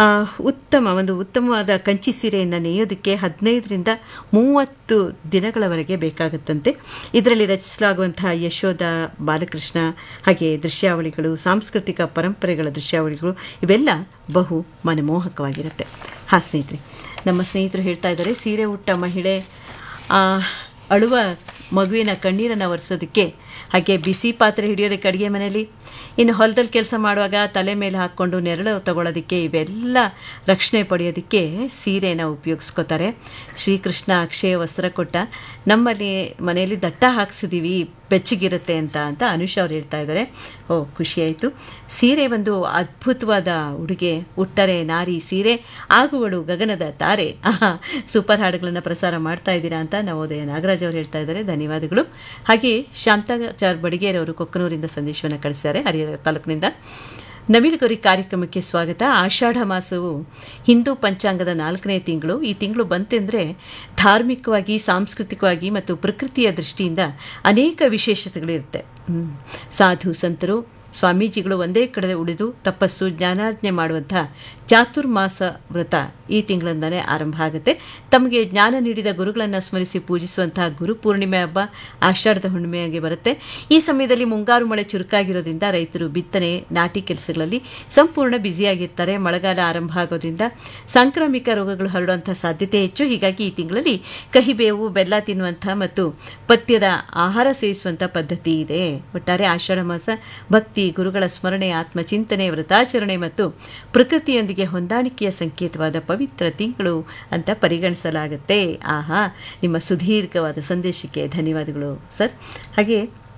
ಆ, ಉತ್ತಮ ಒಂದು ಉತ್ತಮವಾದ ಕಂಚಿ ಸೀರೆಯನ್ನು ನೇಯೋದಕ್ಕೆ ಹದಿನೈದರಿಂದ ಮೂವತ್ತು ದಿನಗಳವರೆಗೆ ಬೇಕಾಗುತ್ತಂತೆ ಇದರಲ್ಲಿ ರಚಿಸಲಾಗುವಂತಹ ಯಶೋಧ ಬಾಲಕೃಷ್ಣ ಹಾಗೆ ದೃಶ್ಯಾವಳಿಗಳು ಸಾಂಸ್ಕೃತಿಕ ಪರಂಪರೆಗಳ ದೃಶ್ಯಾವಳಿಗಳು ಇವೆಲ್ಲ ಬಹು ಮನಮೋಹಕವಾಗಿರುತ್ತೆ ಹಾ ಸ್ನೇಹಿತರೆ ನಮ್ಮ ಸ್ನೇಹಿತರು ಹೇಳ್ತಾ ಇದ್ದಾರೆ ಸೀರೆ ಉಟ್ಟ ಮಹಿಳೆ ಆ, ಅಳುವ ಮಗುವಿನ ಕಣ್ಣೀರನ್ನು ಒರೆಸೋದಕ್ಕೆ ಹಾಗೆ ಬಿಸಿ ಪಾತ್ರೆ ಹಿಡಿಯೋದಕ್ಕೆ ಅಡುಗೆ ಮನೆಯಲ್ಲಿ ಇನ್ನು ಹೊಲದಲ್ಲಿ ಕೆಲಸ ಮಾಡುವಾಗ ತಲೆ ಮೇಲೆ ಹಾಕ್ಕೊಂಡು ನೆರಳು ತಗೊಳ್ಳೋದಕ್ಕೆ ಇವೆಲ್ಲ ರಕ್ಷಣೆ ಪಡೆಯೋದಕ್ಕೆ ಸೀರೆನ ಉಪಯೋಗಿಸ್ಕೋತಾರೆ ಶ್ರೀಕೃಷ್ಣ ಅಕ್ಷಯ ವಸ್ತ್ರ ಕೊಟ್ಟ ನಮ್ಮಲ್ಲಿ ಮನೆಯಲ್ಲಿ ದಟ್ಟ ಹಾಕ್ಸಿದ್ದೀವಿ ಬೆಚ್ಚಗಿರುತ್ತೆ ಅಂತ ಅಂತ ಅನುಷ್ ಅವ್ರು ಹೇಳ್ತಾ ಇದ್ದಾರೆ ಓ ಖುಷಿಯಾಯಿತು ಸೀರೆ ಒಂದು ಅದ್ಭುತವಾದ ಉಡುಗೆ ಉಟ್ಟರೆ ನಾರಿ ಸೀರೆ ಆಗುವಳು ಗಗನದ ತಾರೆ ಆಹಾ, ಸೂಪರ್ ಹಾಡುಗಳನ್ನು ಪ್ರಸಾರ ಮಾಡ್ತಾ ಇದ್ದೀರಾ ಅಂತ ನವೋದಯ ನಾಗರಾಜ್ ಅವರು ಹೇಳ್ತಾ ಇದ್ದಾರೆ ಧನ್ಯವಾದಗಳು ಹಾಗೆ ಶಾಂತಾಚಾರ್ ಬಡಿಗೇರವರು ಕೊಕ್ಕನೂರಿಂದ ಸಂದೇಶವನ್ನು ಕಳಿಸಿದ್ದಾರೆ ಹರಿಹರ ತಾಲೂಕಿನಿಂದ ನವಿಲುಗರಿ ಕಾರ್ಯಕ್ರಮಕ್ಕೆ ಸ್ವಾಗತ ಆಷಾಢ ಮಾಸವು ಹಿಂದೂ ಪಂಚಾಂಗದ ನಾಲ್ಕನೇ ತಿಂಗಳು ಈ ತಿಂಗಳು ಬಂತೆಂದರೆ ಧಾರ್ಮಿಕವಾಗಿ ಸಾಂಸ್ಕೃತಿಕವಾಗಿ ಮತ್ತು ಪ್ರಕೃತಿಯ ದೃಷ್ಟಿಯಿಂದ ಅನೇಕ ವಿಶೇಷತೆಗಳಿರುತ್ತೆ ಹ್ಮ್. ಸಾಧು ಸಂತರು ಸ್ವಾಮೀಜಿಗಳು ಒಂದೇ ಕಡೆ ಉಳಿದು ತಪಸ್ಸು ಜ್ಞಾನಾರ್ಜನೆ ಮಾಡುವಂಥ ಚಾತುರ್ಮಾಸ ವ್ರತ ಈ ತಿಂಗಳಿಂದಲೇ ಆರಂಭ ಆಗುತ್ತೆ ತಮಗೆ ಜ್ಞಾನ ನೀಡಿದ ಗುರುಗಳನ್ನು ಸ್ಮರಿಸಿ ಪೂಜಿಸುವಂತಹ ಗುರು ಪೂರ್ಣಿಮೆ ಹಬ್ಬ ಆಷಾಢದ ಹುಣ್ಣಿಮೆಯಾಗಿ ಬರುತ್ತೆ ಈ ಸಮಯದಲ್ಲಿ ಮುಂಗಾರು ಮಳೆ ಚುರುಕಾಗಿರೋದ್ರಿಂದ ರೈತರು ಬಿತ್ತನೆ ನಾಟಿ ಕೆಲಸಗಳಲ್ಲಿ ಸಂಪೂರ್ಣ ಬ್ಯುಸಿಯಾಗಿರ್ತಾರೆ ಮಳೆಗಾಲ ಆರಂಭ ಆಗೋದ್ರಿಂದ ಸಾಂಕ್ರಾಮಿಕ ರೋಗಗಳು ಹರಡುವಂಥ ಸಾಧ್ಯತೆ ಹೆಚ್ಚು ಹೀಗಾಗಿ ಈ ತಿಂಗಳಲ್ಲಿ ಕಹಿಬೇವು ಬೆಲ್ಲ ತಿನ್ನುವಂಥ ಮತ್ತು ಪಥ್ಯದ ಆಹಾರ ಸೇವಿಸುವಂಥ ಪದ್ಧತಿ ಇದೆ ಒಟ್ಟಾರೆ ಆಷಾಢ ಮಾಸ ಭಕ್ತಿ ಗುರುಗಳ ಸ್ಮರಣೆ ಆತ್ಮಚಿಂತನೆ ವ್ರತಾಚರಣೆ ಮತ್ತು ಪ್ರಕೃತಿಯೊಂದಿಗೆ ಹೊಂದಾಣಿಕೆಯ ಸಂಕೇತವಾದ ಪವಿತ್ರ ತಿಂಗಳು ಅಂತ ಪರಿಗಣಿಸಲಾಗುತ್ತೆ ಆಹಾ ನಿಮ್ಮ ಸುದೀರ್ಘವಾದ ಸಂದೇಶಕ್ಕೆ ಧನ್ಯವಾದಗಳು ಸರ್ ಹಾಗೆ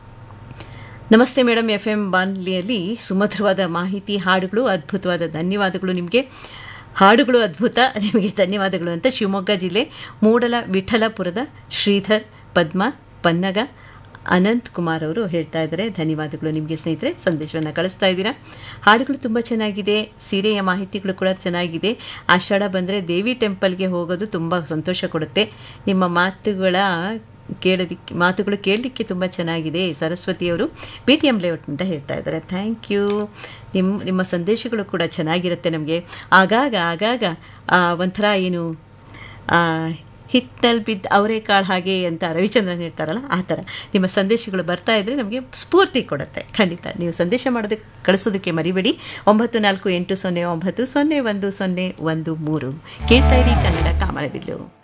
ನಮಸ್ತೆ ಮೇಡಮ್ ಎಫ್ ಎಂ ಬಾನ್ಲಿಯಲ್ಲಿ ಸುಮಧುರವಾದ ಮಾಹಿತಿ ಹಾಡುಗಳು ಅದ್ಭುತವಾದ ಧನ್ಯವಾದಗಳು ನಿಮಗೆ ಹಾಡುಗಳು ಅದ್ಭುತ ನಿಮಗೆ ಧನ್ಯವಾದಗಳು ಅಂತ ಶಿವಮೊಗ್ಗ ಜಿಲ್ಲೆ ಮೂಡಲ ವಿಠಲಪುರದ ಶ್ರೀಧರ್ ಪದ್ಮ ಪನ್ನಗ ಅನಂತ್ ಕುಮಾರ್ ಅವರು ಹೇಳ್ತಾ ಇದ್ದಾರೆ ಧನ್ಯವಾದಗಳು ನಿಮಗೆ ಸ್ನೇಹಿತರೆ ಸಂದೇಶವನ್ನು ಕಳಿಸ್ತಾ ಇದ್ದೀರಾ ಹಾಡುಗಳು ತುಂಬ ಚೆನ್ನಾಗಿದೆ ಸೀರೆಯ ಮಾಹಿತಿಗಳು ಕೂಡ ಚೆನ್ನಾಗಿದೆ ಆಷಾಢ ಬಂದರೆ ದೇವಿ ಟೆಂಪಲ್ಗೆ ಹೋಗೋದು ತುಂಬ ಸಂತೋಷ ಕೊಡುತ್ತೆ ನಿಮ್ಮ ಮಾತುಗಳ ಕೇಳೋದಕ್ಕೆ ಮಾತುಗಳು ಕೇಳಲಿಕ್ಕೆ ತುಂಬ ಚೆನ್ನಾಗಿದೆ ಸರಸ್ವತಿಯವರು ಬಿ ಟಿ ಎಮ್ ಲೇಔಟ್ ಅಂತ ಹೇಳ್ತಾ ಇದ್ದಾರೆ ಥ್ಯಾಂಕ್ ಯು ನಿಮ್ಮ ನಿಮ್ಮ ಸಂದೇಶಗಳು ಕೂಡ ಚೆನ್ನಾಗಿರುತ್ತೆ ನಮಗೆ ಆಗಾಗ ಆಗಾಗ ಆ, ಒಂಥರ ಏನು ಆ, ಹಿಟ್ನಲ್ಲಿ ಬಿದ್ದು ಅವರೇಕಾಳು ಹಾಗೆ ಅಂತ ರವಿಚಂದ್ರನ್ ಹೇಳ್ತಾರಲ್ಲ ಆ ಥರ ನಿಮ್ಮ ಸಂದೇಶಗಳು ಬರ್ತಾ ಇದ್ದರೆ ನಮಗೆ ಸ್ಫೂರ್ತಿ ಕೊಡುತ್ತೆ ಖಂಡಿತ ನೀವು ಸಂದೇಶ ಮಾಡೋದಕ್ಕೆ ಕಳಿಸೋದಕ್ಕೆ ಮರಿಬೇಡಿ ಒಂಬತ್ತು ನಾಲ್ಕು ಎಂಟು ಸೊನ್ನೆ ಒಂಬತ್ತು ಸೊನ್ನೆ ಒಂದು ಸೊನ್ನೆ ಒಂದು ಮೂರು ಕೇಳ್ತಾ ಇರಿ ಕನ್ನಡ ಕಾಮನಬಿಲ್ಲು